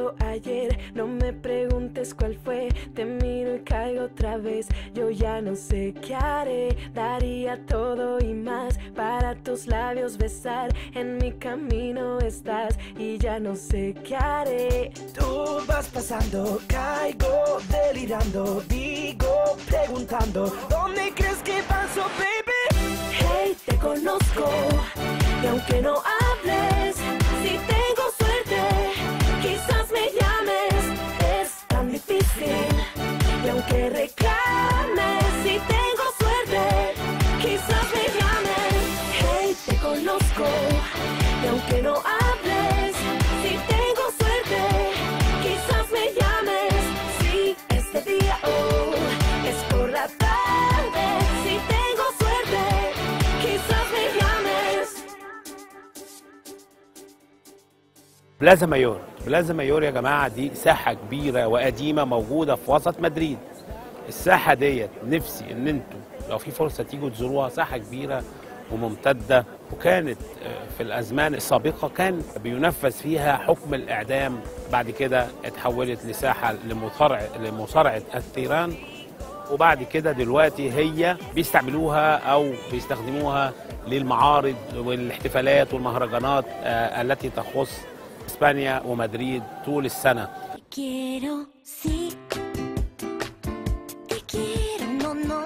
pasó ayer. No me preguntes cuál fue. Te miro y caigo otra vez. Yo ya no sé qué haré. Daría todo y más para tus labios besar. En mi camino estás y ya no sé qué haré. Tú vas pasando, caigo delirando, digo preguntando, ¿dónde crees que paso, baby? Hey, te conozco y aunque no hables, si tengo suerte, quizás me llames. Es tan difícil y aunque reclames, si tengo suerte, quizás me llames. Hey, te conozco y aunque no hables, si tengo suerte, quizás me llames. Si este día oh, es por la tarde, si tengo suerte, quizás me llames. بلازا مايور بلازا مايور يا جماعه دي ساحه كبيره وقديمه موجوده في وسط مدريد الساحه ديت نفسي ان انتوا لو في فرصه تيجوا تزوروها ساحه كبيره وممتده وكانت آه، في الازمان السابقه كان بينفذ فيها حكم الاعدام بعد كده اتحولت لساحه لمصارع لمصارعه الثيران وبعد كده دلوقتي هي بيستعملوها او بيستخدموها للمعارض والاحتفالات والمهرجانات آه، التي تخص اسبانيا ومدريد طول السنه Te quiero, sí. Te quiero, no, no.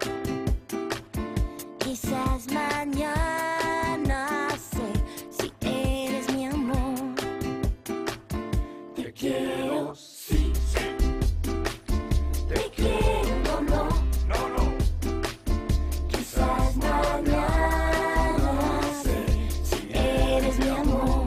Quizás mañana sé si eres mi amor. Te quiero, sí. Te quiero, no, no. Quizás mañana sé si eres mi amor.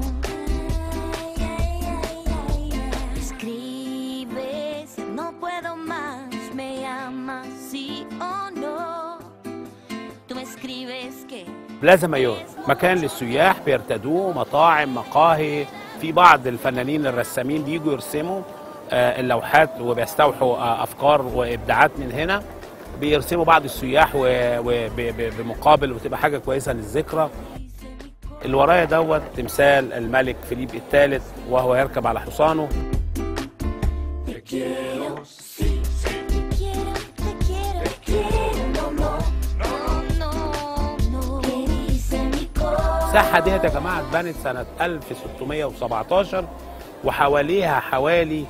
Escribes, no puedo más, me llamas sí o no. Tú me escribes que بلازا مايور مكان للسياح بيرتادوه مطاعم مقاهي في بعض الفنانين الرسامين بيجوا يرسموا آه، اللوحات وبيستوحوا آه، افكار وابداعات من هنا بيرسموا بعض السياح وبمقابل وتبقى حاجه كويسه للذكرى اللي ورايا دوت تمثال الملك فيليب الثالث وهو يركب على حصانه te quiero, te quiero, te quiero, no, no, no, no, ¿Qué dice mi corazón? الساحه ديت يا جماعه اتبنت سنه 1617 وحواليها حوالي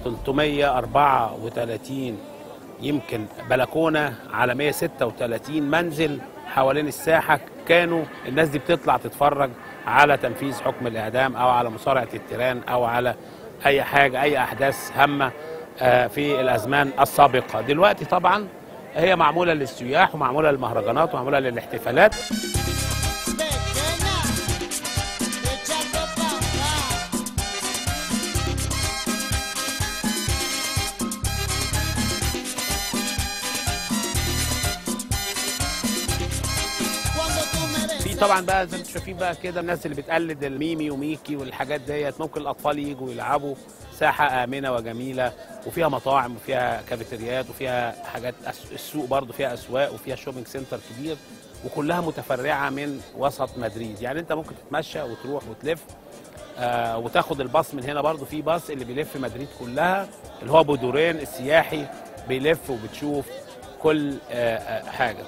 334 يمكن بلكونه على 136 منزل حوالين الساحه كانوا الناس دي بتطلع تتفرج على تنفيذ حكم الاعدام او على مصارعه التيران او على اي حاجه اي احداث هامه آه، في الازمان السابقه دلوقتي طبعا هي معموله للسياح ومعموله للمهرجانات ومعموله للاحتفالات Pequeña, echando pa' acá. Cuando tú me ves في طبعا بقى زي ما انتم شايفين بقى كده الناس اللي بتقلد الميمي وميكي والحاجات ديت ممكن الاطفال يجوا يلعبوا ساحه امنه وجميله وفيها مطاعم وفيها كافيتريات وفيها حاجات أس- السوق برضو فيها اسواق وفيها شوبينج سنتر كبير وكلها متفرعه من وسط مدريد يعني انت ممكن تتمشى وتروح وتلف آه وتاخد الباص من هنا برضو في باص اللي بيلف مدريد كلها اللي هو بودورين السياحي بيلف وبتشوف كل آه آه حاجه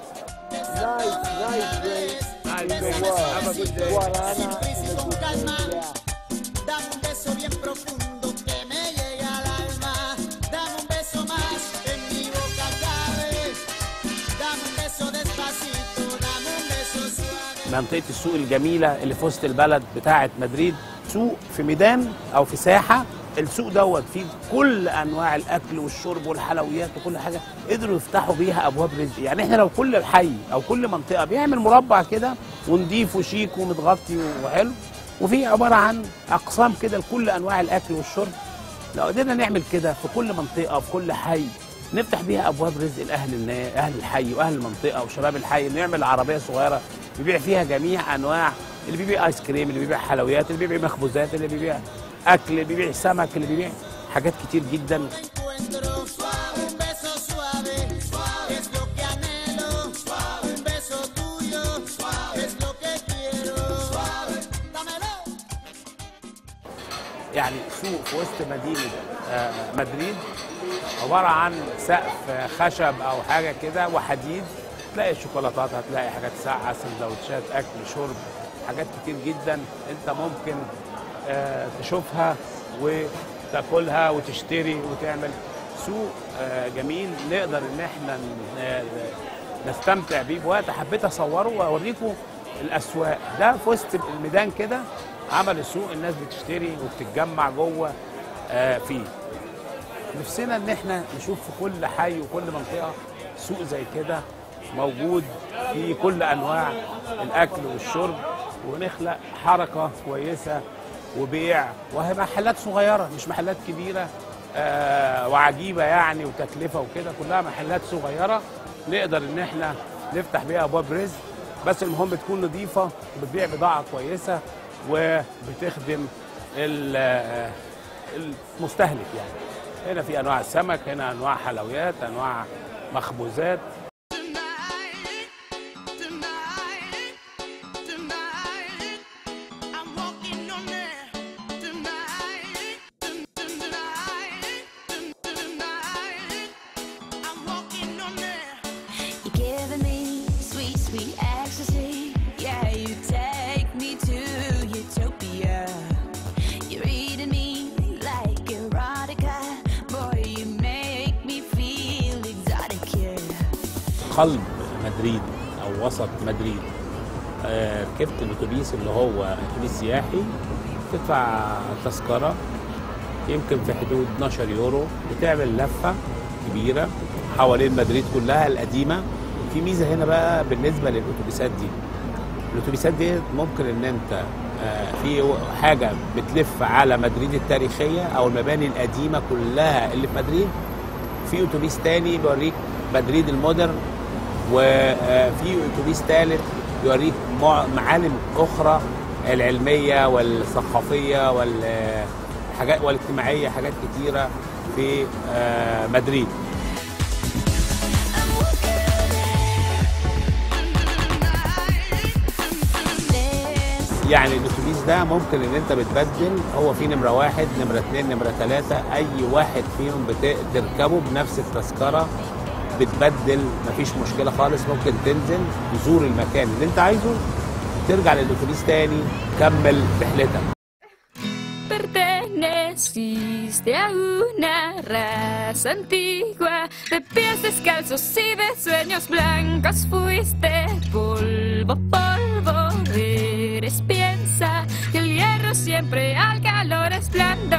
prisa y con calma. Dame un beso bien profundo que me llega al alma. Dame un beso más en mi boca cabe. Dame un beso despacito, dame un beso suave. منطقه السوق الجميله اللي في وسط البلد بتاعه مدريد سوق في ميدان او في ساحه السوق دوت فيه كل انواع الاكل والشرب والحلويات وكل حاجه قدروا يفتحوا بيها ابواب رزق يعني احنا لو كل حي او كل منطقه بيعمل مربع كده ونضيف وشيك ومتغطي وحلو وفي عباره عن اقسام كده لكل انواع الاكل والشرب لو قدرنا نعمل كده في كل منطقه في كل حي نفتح بيها ابواب رزق لاهل النا... اهل الحي واهل المنطقه وشباب الحي نعمل عربيه صغيره بيبيع فيها جميع انواع اللي بيبيع ايس كريم اللي بيبيع حلويات اللي بيبيع مخبوزات اللي بيبيع اكل اللي بيبيع سمك اللي بيبيع حاجات كتير جدا encuentro suave, un beso suave, es lo que anhelo, un beso tuyo, es lo que quiero, dámelo. يعني سوق في وسط مدينه آه، مدريد عباره عن سقف خشب او حاجه كده وحديد تلاقي شوكولاتات هتلاقي حاجات ساقعه سندوتشات اكل شرب حاجات كتير جدا انت ممكن آه، تشوفها وتاكلها وتشتري وتعمل سوق آه، جميل نقدر ان احنا ن- نستمتع بيه بوقت حبيت اصوره واوريكم الاسواق ده في وسط الميدان كده عمل السوق الناس بتشتري وبتتجمع جوه آه، فيه نفسنا ان احنا نشوف في كل حي وكل منطقه سوق زي كده موجود في كل انواع الاكل والشرب ونخلق حركه كويسه وبيع وهي محلات صغيره مش محلات كبيره آه وعجيبه يعني وتكلفه وكده كلها محلات صغيره نقدر ان احنا نفتح بيها ابواب رزق بس المهم تكون نظيفه وبتبيع بضاعه كويسه وبتخدم ال- آه، المستهلك يعني هنا في انواع السمك هنا انواع حلويات انواع مخبوزات Tonight, tonight, tonight, I'm walking on air. Tonight, tonight, tonight, I'm walking on air. You're giving me sweet, sweet ecstasy. Yeah, you take me to utopia. You're reading me like erotica. Boy, you make me feel exotic, yeah. قلب مدريد او وسط مدريد آه، ركبت الاتوبيس اللي هو اتوبيس سياحي تدفع تذكره يمكن في حدود 12 يورو بتعمل لفه كبيره حوالين مدريد كلها القديمه في ميزه هنا بقى بالنسبه للاتوبيسات دي الاتوبيسات دي ممكن ان انت آه، في حاجه بتلف على مدريد التاريخيه او المباني القديمه كلها اللي في مدريد في اتوبيس تاني بيوريك مدريد المودرن وفي اتوبيس ثالث يوريك مع- معالم اخرى العلميه والثقافيه والحاجات والاجتماعيه حاجات كتيره في آه، مدريد I'm walking on air. يعني الاتوبيس ده ممكن ان انت بتبدل هو في نمره واحد نمره اثنين نمره ثلاثه اي واحد فيهم بت- تركبه بنفس التذكره بتبدل مفيش مشكله خالص ممكن تنزل تزور المكان اللي انت عايزه ترجع للاتوبيس تاني كمل رحلتك Perteneciste a una raza antigua de pies descalzos y de sueños blancos. Fuiste polvo, polvo, eres piensa que el hierro siempre al calor es blando.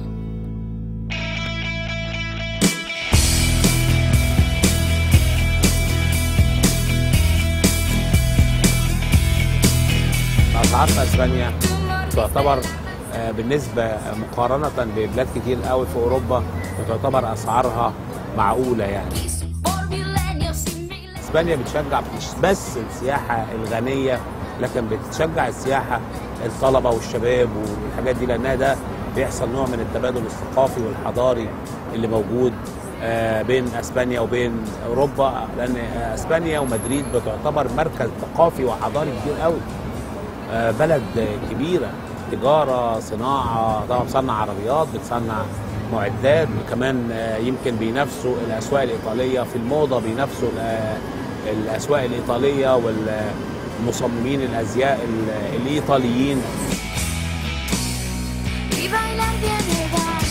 الاسعار في اسبانيا تعتبر آه، بالنسبه مقارنه ببلاد كتير قوي في اوروبا تعتبر اسعارها معقوله يعني Por milenios y miles. اسبانيا بتشجع مش بس السياحه الغنيه لكن بتشجع السياحه الطلبه والشباب والحاجات دي لانها ده بيحصل نوع من التبادل الثقافي والحضاري اللي موجود آه، بين اسبانيا وبين اوروبا لان آه، اسبانيا ومدريد بتعتبر مركز ثقافي وحضاري كبير قوي آه، بلد كبيره تجاره صناعه طبعا بتصنع عربيات بتصنع معدات كمان آه، يمكن بينافسوا الاسواق الايطاليه في الموضه بينافسوا ال- الاسواق الايطاليه والمصممين الازياء ال- الايطاليين Y bailar bien el vals.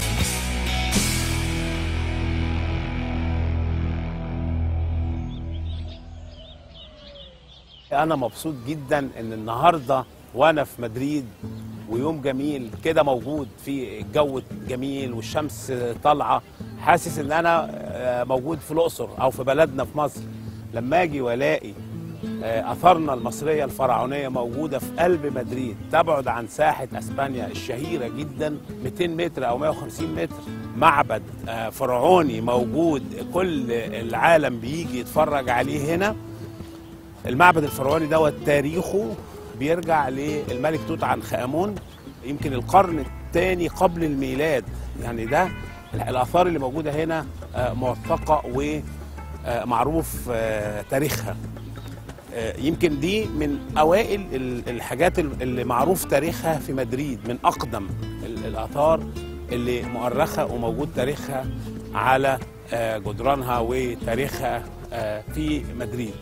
انا مبسوط جدا ان النهارده وانا في مدريد ويوم جميل كده موجود في الجو جميل والشمس طالعه حاسس ان انا آه، موجود في الاقصر او في بلدنا في مصر لما اجي والاقي آه، اثارنا المصريه الفرعونيه موجوده في قلب مدريد تبعد عن ساحه اسبانيا الشهيره جدا 200 متر او 150 متر معبد آه، فرعوني موجود كل العالم بيجي يتفرج عليه هنا المعبد الفرعوني دوت تاريخه بيرجع للملك توت عنخ امون يمكن القرن الثاني قبل الميلاد يعني ده الاثار اللي موجوده هنا آه، موثقه ومعروف تاريخها آه، يمكن دي من اوائل ال- الحاجات ال- اللي معروف تاريخها في مدريد من اقدم ال- الاثار اللي مؤرخه وموجود تاريخها على آه، جدرانها وتاريخها آه، في مدريد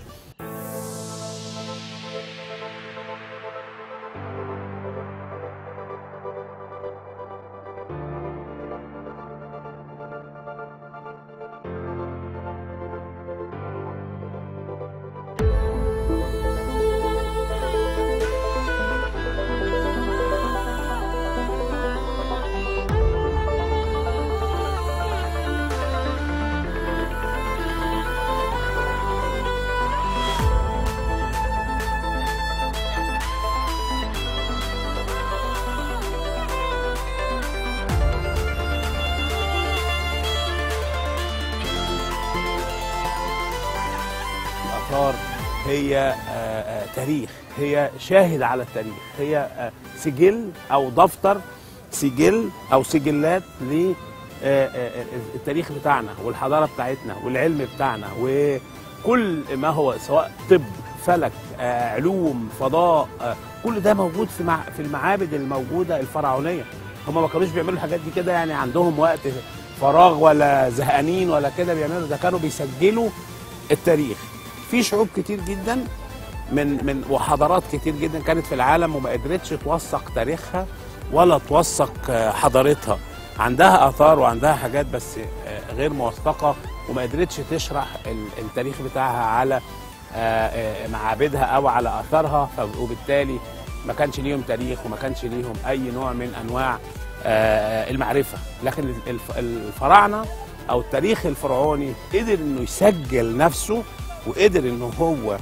الآثار هي آه، آه، تاريخ هي شاهد على التاريخ هي آه، سجل أو دفتر سجل أو سجلات ل آه، آه، التاريخ بتاعنا والحضارة بتاعتنا والعلم بتاعنا وكل ما هو سواء طب فلك آه، علوم فضاء آه، كل ده موجود في مع في المعابد الموجودة الفرعونية هم ما كانوش بيعملوا الحاجات دي كده يعني عندهم وقت فراغ ولا زهقانين ولا كده بيعملوا ده كانوا بيسجلوا التاريخ في شعوب كتير جدا من من وحضارات كتير جدا كانت في العالم وما قدرتش توثق تاريخها ولا توثق آه، حضارتها عندها اثار وعندها حاجات بس آه، غير موثقه وما قدرتش تشرح ال- التاريخ بتاعها على آه، آه، معابدها او على اثارها ف- وبالتالي ما كانش ليهم تاريخ وما كانش ليهم اي نوع من انواع آه، المعرفه لكن الف- الفراعنه او التاريخ الفرعوني قدر انه يسجل نفسه وقدر انه هو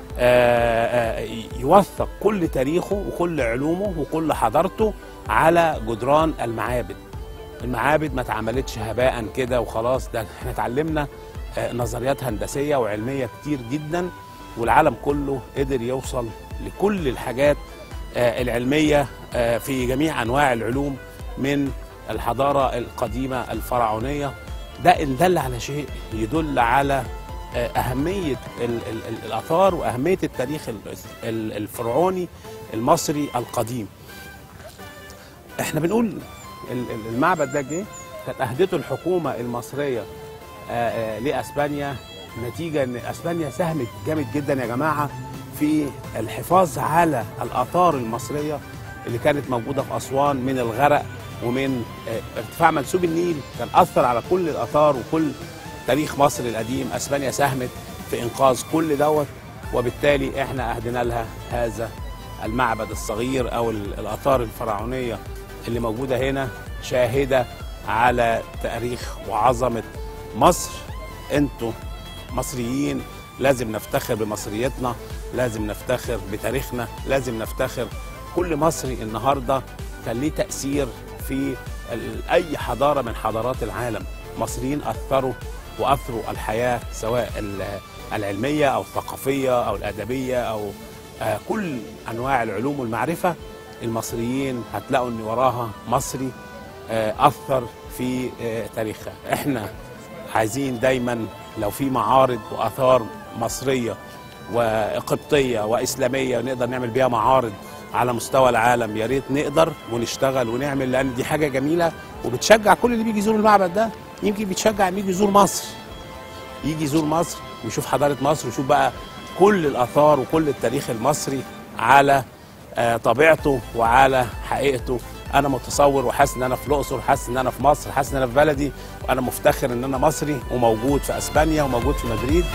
آه، آه، يوثق كل تاريخه وكل علومه وكل حضارته على جدران المعابد المعابد ما اتعملتش هباء كده وخلاص ده احنا اتعلمنا آه، نظريات هندسيه وعلميه كتير جدا والعالم كله قدر يوصل لكل الحاجات آه، العلميه آه، في جميع انواع العلوم من الحضاره القديمه الفرعونيه ده ان دل على شيء يدل على آه، اهميه ال- ال- ال- الاثار واهميه التاريخ ال- ال- الفرعوني المصري القديم احنا بنقول ال- ال- المعبد ده جه كانت اهدته الحكومه المصريه آه، آه، لاسبانيا نتيجه ان اسبانيا ساهمت جامد جدا يا جماعه في الحفاظ على الاثار المصريه اللي كانت موجوده في اسوان من الغرق ومن آه، ارتفاع منسوب النيل كان اثر على كل الاثار وكل تاريخ مصر القديم اسبانيا ساهمت في انقاذ كل دوت وبالتالي احنا اهدنا لها هذا المعبد الصغير او ال- الاثار الفرعونيه اللي موجوده هنا شاهده على تاريخ وعظمه مصر انتوا مصريين لازم نفتخر بمصريتنا لازم نفتخر بتاريخنا لازم نفتخر كل مصري النهارده كان ليه تاثير في ال- اي حضاره من حضارات العالم مصريين اثروا واثروا الحياه سواء ال- العلميه او الثقافيه او الادبيه او آه، كل انواع العلوم والمعرفه المصريين هتلاقوا ان وراها مصري آه، اثر في آه، تاريخها احنا عايزين دايما لو في معارض واثار مصريه وقبطيه واسلاميه نقدر نعمل بيها معارض على مستوى العالم يا ريت نقدر ونشتغل ونعمل لان دي حاجه جميله وبتشجع كل اللي بيجي يزور المعبد ده يمكن بيتشجع انه يجي يزور مصر يجي يزور مصر ويشوف حضاره مصر ويشوف بقى كل الاثار وكل التاريخ المصري على آه، طبيعته وعلى حقيقته انا متصور وحاسس ان انا في الاقصر حاسس ان انا في مصر حاسس ان انا في بلدي وانا مفتخر ان انا مصري وموجود في اسبانيا وموجود في مدريد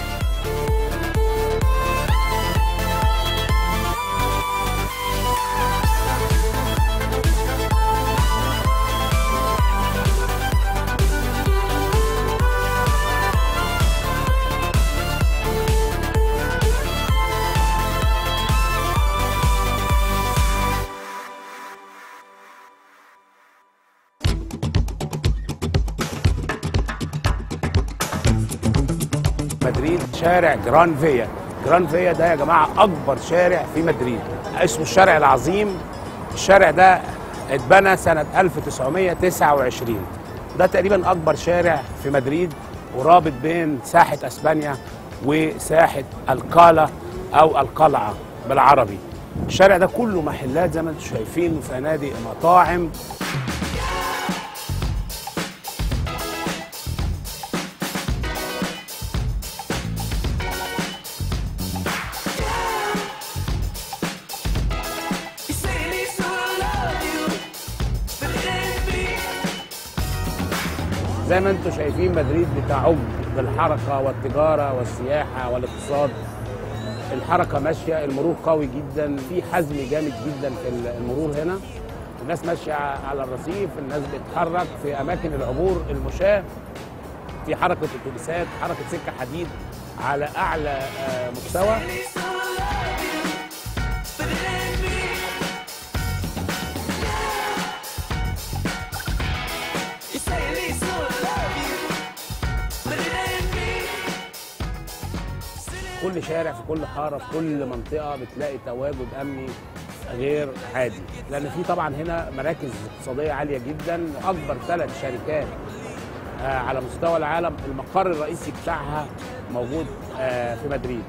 مدريد شارع جران فيا جران فيا ده يا جماعه اكبر شارع في مدريد اسمه الشارع العظيم الشارع ده اتبنى سنه 1929 ده تقريبا اكبر شارع في مدريد ورابط بين ساحه اسبانيا وساحه الكالا او القلعه بالعربي الشارع ده كله محلات زي ما انتم شايفين وفنادق مطاعم زي ما انتم شايفين مدريد بتعج بالحركه والتجاره والسياحه والاقتصاد الحركه ماشيه المرور قوي جدا في حزم جامد جدا في المرور هنا الناس ماشيه على الرصيف الناس بتتحرك في اماكن العبور المشاه في حركه اتوبيسات حركه سكه حديد على اعلى آه، مستوى كل شارع في كل حاره في كل منطقه بتلاقي تواجد امني غير عادي لان في طبعا هنا مراكز اقتصاديه عاليه جدا اكبر ثلاث شركات آه، على مستوى العالم المقر الرئيسي بتاعها موجود آه، في مدريد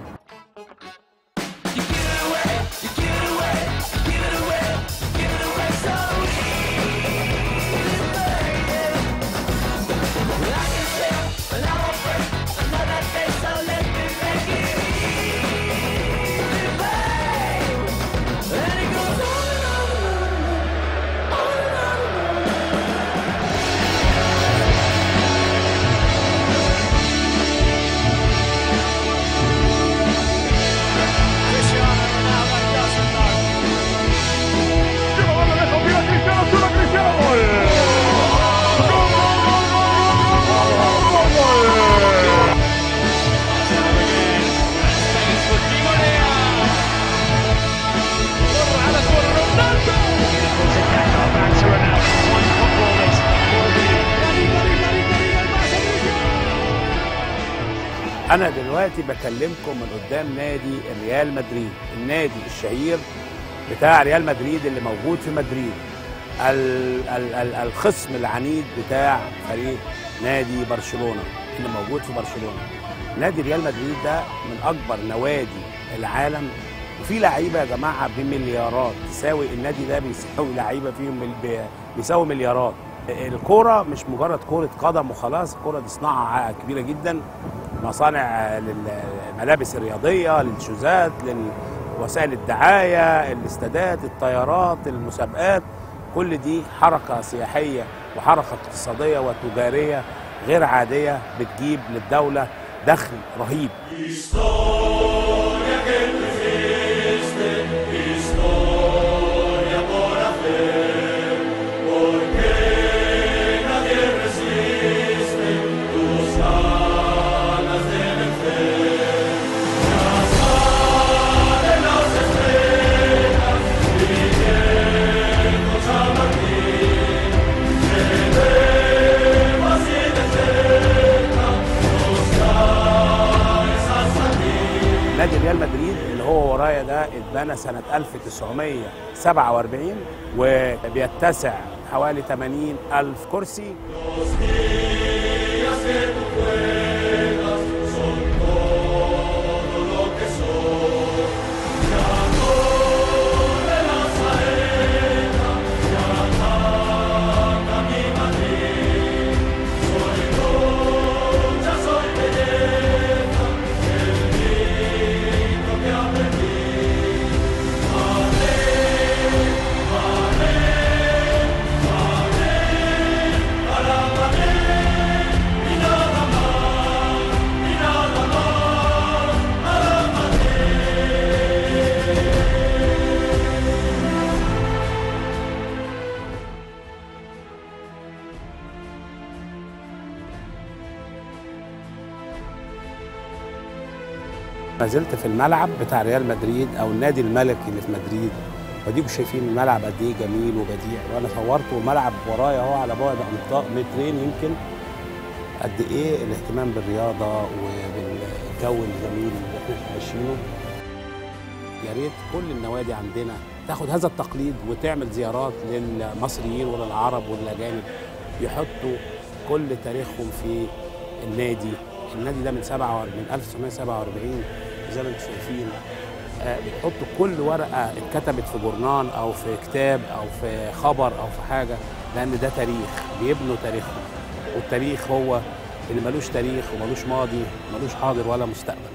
انا دلوقتي بكلمكم من قدام نادي ريال مدريد النادي الشهير بتاع ريال مدريد اللي موجود في مدريد ال ال ال الخصم العنيد بتاع فريق نادي برشلونه اللي موجود في برشلونه نادي ريال مدريد ده من اكبر نوادي العالم وفي لعيبه يا جماعه بمليارات تساوي النادي ده بيساوي لعيبه فيهم مل- بي- بيساوي مليارات الكوره مش مجرد كوره قدم وخلاص الكوره دي صناعه كبيره جدا مصانع للملابس الرياضيه للشوزات لوسائل الدعايه الاستادات الطيارات المسابقات كل دي حركه سياحيه وحركه اقتصاديه وتجاريه غير عاديه بتجيب للدوله دخل رهيب نادي ريال مدريد اللي هو ورايا ده اتبنى سنة 1947 وبيتسع حوالي 80 ألف كرسي ما زلت في الملعب بتاع ريال مدريد او النادي الملكي اللي في مدريد وديكم شايفين الملعب قد ايه جميل وبديع وانا صورته الملعب ورايا اهو على بعد امتار مترين يمكن قد ايه الاهتمام بالرياضه وبالجو الجميل اللي احنا عايشينه يا ريت كل النوادي عندنا تاخد هذا التقليد وتعمل زيارات للمصريين وللعرب والاجانب يحطوا كل تاريخهم في النادي النادي ده من 47 من 1947 زي ما انتم شايفين آه، بتحط كل ورقه اتكتبت في جورنال او في كتاب او في خبر او في حاجه لان ده تاريخ بيبنوا تاريخهم والتاريخ هو اللي ملوش تاريخ وملوش ماضي ملوش حاضر ولا مستقبل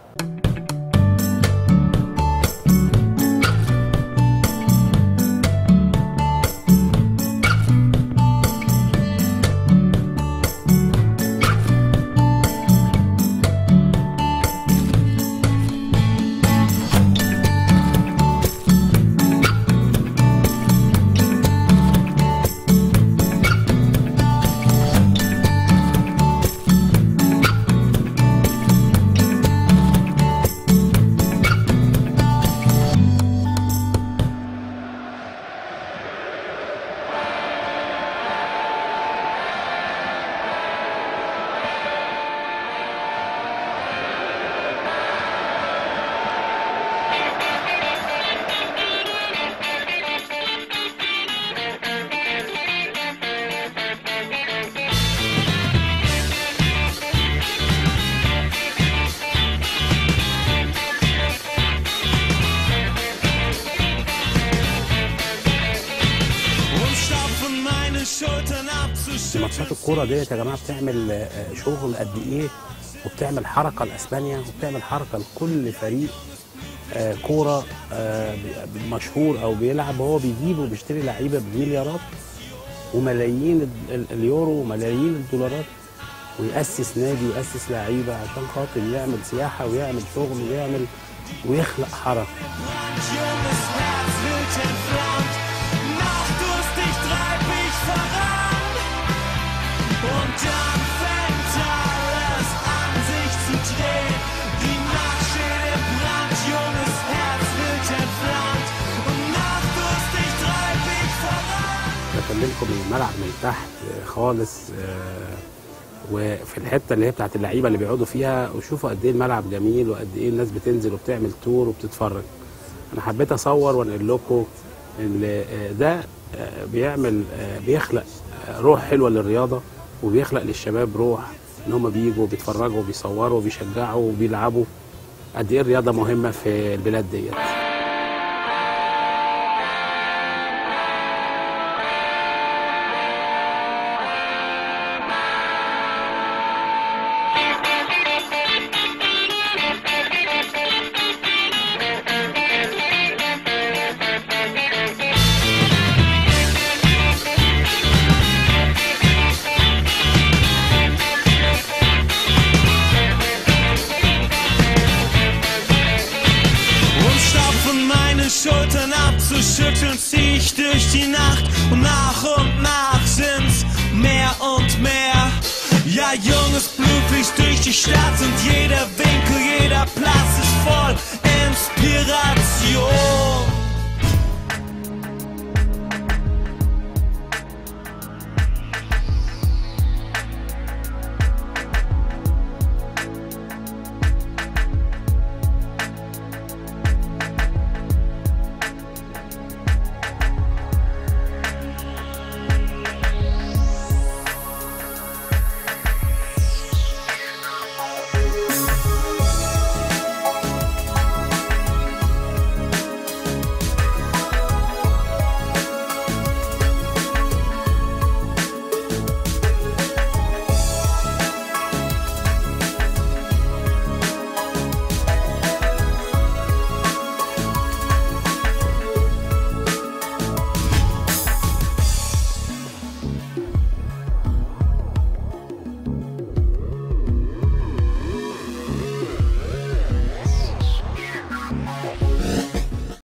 und stapfen meine Schultern ab zu ماتشات الكوره ديت يا جماعه بتعمل آه، شغل قد ايه وبتعمل حركه لاسبانيا وبتعمل حركه لكل فريق آه، كوره آه، بي- مشهور او بيلعب هو بيجيب وبيشتري لعيبه بمليارات وملايين ال- ال- اليورو وملايين الدولارات ويأسس نادي ويأسس لعيبه عشان خاطر يعمل سياحه ويعمل شغل ويعمل ويخلق حركه junges Herz wild entflammt. Nachdurstig treib ich voran. Und dann fängt alles an sich zu drehen. Die Nacht steht im Brand, junges Herz wild entflammt. Und nachdurstig treib ich voran. بكلمكم من الملعب من تحت آه، خالص آه، وفي الحته اللي هي بتاعت اللعيبه اللي بيقعدوا فيها وشوفوا قد ايه الملعب جميل وقد ايه الناس بتنزل وبتعمل تور وبتتفرج انا حبيت اصور وانقل لكم ان آه، ده آه، بيعمل آه، بيخلق آه، روح حلوه للرياضه وبيخلق للشباب روح ان هم بيجوا بيتفرجوا وبيصوروا وبيشجعوا وبيلعبوا قد ايه الرياضه مهمه في البلاد ديت Und stapfen meine Schultern abzuschütteln, zieh ich durch die Nacht. Und nach und nach sind's mehr und mehr. Ja, junges Blut fließt durch die Stadt und jeder Winkel, jeder Platz ist voll Inspiration.